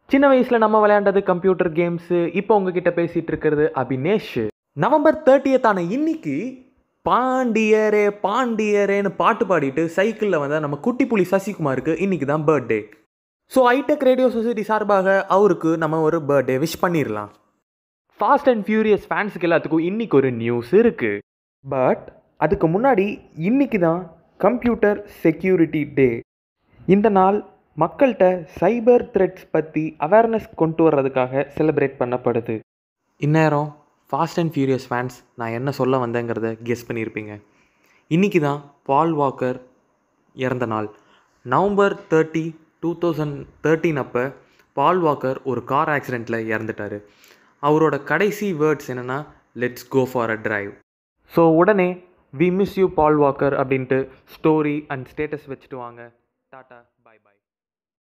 சின்ன வயசில் நம்ம விளையாண்டது கம்ப்யூட்டர் கேம்ஸு இப்போ உங்ககிட்ட பேசிகிட்டு இருக்கிறது அபினேஷ் நவம்பர் தேர்ட்டியத்தான இன்னைக்கு பாண்டியரே பாண்டியரேன்னு பாட்டு பாடிட்டு சைக்கிளில் வந்த நம்ம குட்டி புலி சசிகுமாருக்கு இன்னைக்கு தான் birthday so iTech radio society சார்பாக அவருக்கு நம்ம ஒரு பர்த்டே விஷ் பண்ணிடலாம் ஃபாஸ்ட் அண்ட் ஃபியூரியஸ் ஃபேன்ஸுக்கு எல்லாத்துக்கும் இன்னைக்கு ஒரு நியூஸ் இருக்குது பட் அதுக்கு முன்னாடி இன்னைக்கு தான் கம்ப்யூட்டர் செக்யூரிட்டி டே இந்த நாள் மக்கள்கிட்ட சைபர் த்ரெட்ஸ் பற்றி அவேர்னஸ் கொண்டு வர்றதுக்காக செலிப்ரேட் பண்ணப்படுது இந்நேரம் ஃபாஸ்ட் அண்ட் ஃபியூரியஸ் ஃபேன்ஸ் நான் என்ன சொல்ல வந்தேங்கிறத கெஸ் பண்ணியிருப்பீங்க இன்றைக்கி தான் பால் வாக்கர் இறந்த நாள் November thirty two thousand thirteen அப்போ பால் வாக்கர் ஒரு கார் ஆக்சிடெண்ட்டில் இறந்துட்டார் அவரோட கடைசி வேர்ட்ஸ் என்னென்னா let's go for a drive so உடனே we miss you Paul Walker அப்படின்ட்டு ஸ்டோரி அண்ட் ஸ்டேட்டஸ் வச்சுட்டு வாங்க டாட்டா பாய் பாய்